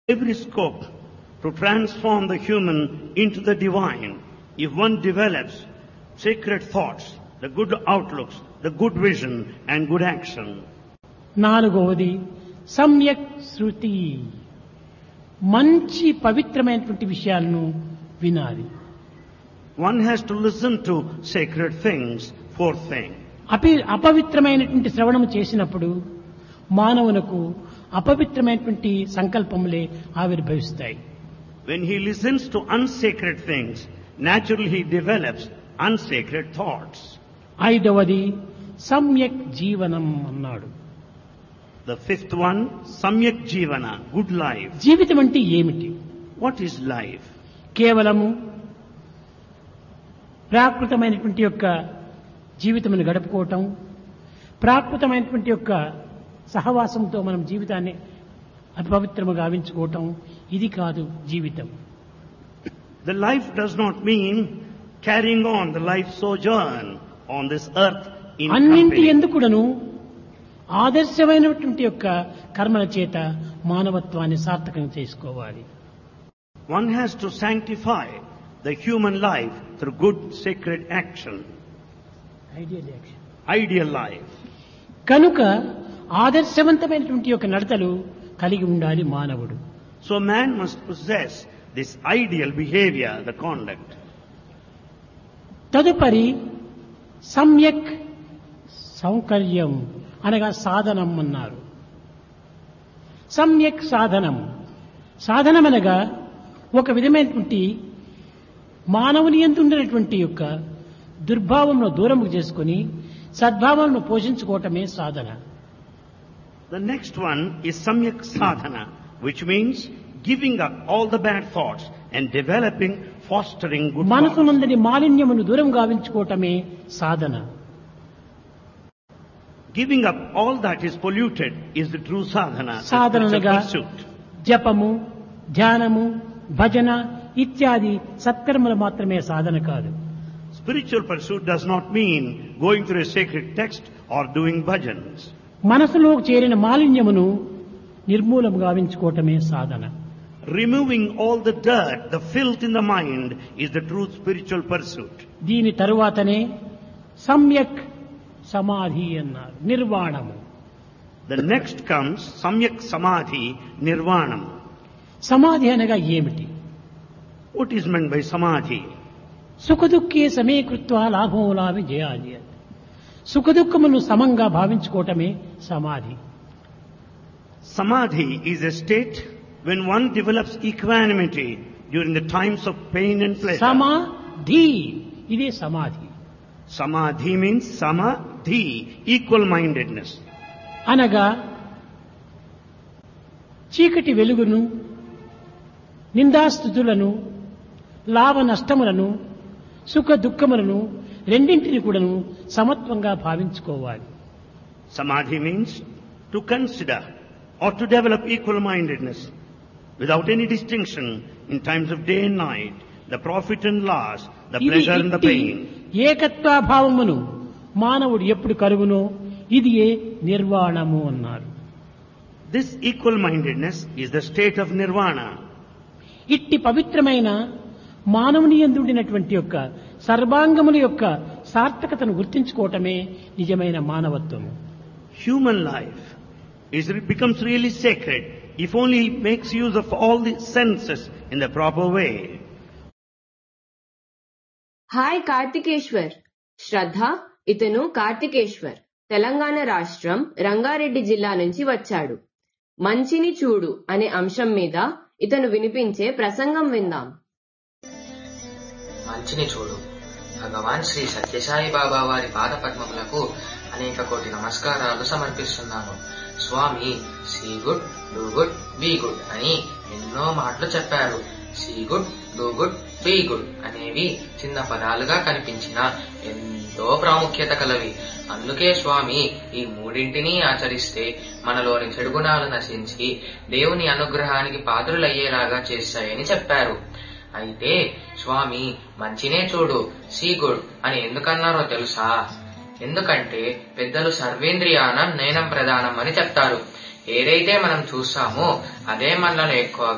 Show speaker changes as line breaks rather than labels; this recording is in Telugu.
every scope to transform the human into the divine if one develops sacred thoughts, the good outlooks, the good vision and good action.
నాలుగవది సమ్యక్ శృతి మంచి పవిత్రమైనటువంటి విషయాలను వినాలి
One has to listen to sacred things, fourth thing.
అపి అపవిత్రమైనటువంటి శ్రవణం చేసినప్పుడు మానవునకు అపవిత్రమైనటువంటి సంకల్పములే ఆవిర్భవిస్తాయి
When he listens to unsacred things, naturally he develops unsacred thoughts.
ఐదవది సమ్యక్ జీవనం అన్నాడు
The fifth one, Samyak Jivana, good life.
జీవితం అంటే ఏమిటి
What is life?
కేవలము ప్రాకృతమైనటువంటి యొక్క జీవితమును గడుపుకోవటం ప్రాకృతమైనటువంటి యొక్క సహవాసంతో మనం జీవితాన్ని అపవిత్రము గావించుకోవటం ఇది కాదు జీవితం
The life does not mean carrying on the life sojourn on this earth in
అన్నింటి
company.
ఎందుకుడను ఆదర్శమైనటువంటి యొక్క కర్మల చేత మానవత్వాన్ని సార్థకం చేసుకోవాలి
One has to sanctify the human life through good sacred action,
ideal action
ideal life.
కనుక ఆదర్శవంతమైనటువంటి యొక్క నడతలు కలిగి ఉండాలి మానవుడు
So man must possess this ideal behavior, the conduct.
తదుపరి సమ్యక్ సౌకర్యం అనగా సాధనం అన్నారు సమ్యక్ సాధనం సాధనం అనగా ఒక విధమైనటువంటి మానవుని ఎందు ఉండేటువంటి యొక్క దుర్భావంను దూరం చేసుకుని సద్భావంను పోషించుకోవటమే సాధన
The next one is Samyak Sadhana, which means giving up all the bad thoughts and developing, fostering good thoughts.
మనసునందని మాలిన్యమును దూరం గావించుకోవటమే సాధన
Giving up all that is polluted is the true sadhana, the
సాధనలుగా
spiritual pursuit.
జపము ధ్యానము భజన ఇత్యాది సత్కర్మలు మాత్రమే సాధన కాదు
Spiritual pursuit does not mean going through a sacred text or doing bhajans.
మనసులో చేరిన మాలిన్యమును నిర్మూలం గావించుకోవటమే సాధన
Removing all the dirt, the filth in the mind is the true spiritual pursuit.
దీని తరువాతనే సమ్యక్ సమాధి అన్నారు నిర్వాణము
The next comes Samyak Samadhi Nirvanam.
సమాధి అనగా ఏమిటి
What is meant by Samadhi?
సుఖదుఖే సమీకృత్వ లాభములాభి జయాది సుఖదుఖమును సమంగా భావించుకోవటమే సమాధి
Samadhi is a state when one develops equanimity during the times of pain and pleasure.
సమాధి ఇదే సమాధి
Samadhi means samadhi, equal mindedness.
అనగా చీకటి వెలుగును నిందాస్థుతులను లాభ నష్టములను సుఖ దుఃఖములను రెండింటిని కూడాను సమత్వంగా భావించుకోవాలి
Samadhi means to consider or to develop equal mindedness without any distinction in times of day and night, the profit and loss, the
ఇది
pleasure and the
ఇట్టి
pain.
ఏకత్వాభావమును మానవుడు ఎప్పుడు కలుగునో ఇది ఏ నిర్వాణము అన్నారు
This equal mindedness is the state of nirvana.
ఇట్టి పవిత్రమైన మానవుని ఎందుండినటువంటి యొక్క సర్వాంగముల యొక్క సార్థకతను గుర్తించుకోవటమే నిజమైన మానవత్వము
Human life is, becomes really sacred if only it makes use of all the senses in the proper way.
Hi Karthikeshwar శ్రద్ధ ఇతను కార్తికేశ్వర్ తెలంగాణ రాష్ట్రం రంగారెడ్డి జిల్లా నుంచి వచ్చాడు మంచిని చూడు అనే అంశం మీద ఇతను వినిపించే ప్రసంగం విందాం
మంచిని చూడు భగవాన్ శ్రీ సత్యసాయి బాబా వారి పాద పద్మములకు అనేక కోటి నమస్కారాలు సమర్పిస్తున్నాను స్వామి see good do good be good అని ఎన్నో మాటలు చెప్పారు see good do good be good అనేవి చిన్న పదాలుగా కనిపించిన ఎంతో ప్రాముఖ్యత కలవి అందుకే స్వామి ఈ మూడింటిని ఆచరిస్తే మనలోని చెడు గుణాలు నశించి దేవుని అనుగ్రహానికి పాత్రులయ్యేలాగా చేస్తాయని చెప్పారు అయితే స్వామి మంచినే చూడు సీ గుడ్ అని ఎందుకన్నారో తెలుసా ఎందుకంటే పెద్దలు సర్వేంద్రియానం నయనం ప్రధానం అని చెప్తారు ఏదైతే మనం చూస్తామో అదే మనలో ఎక్కువ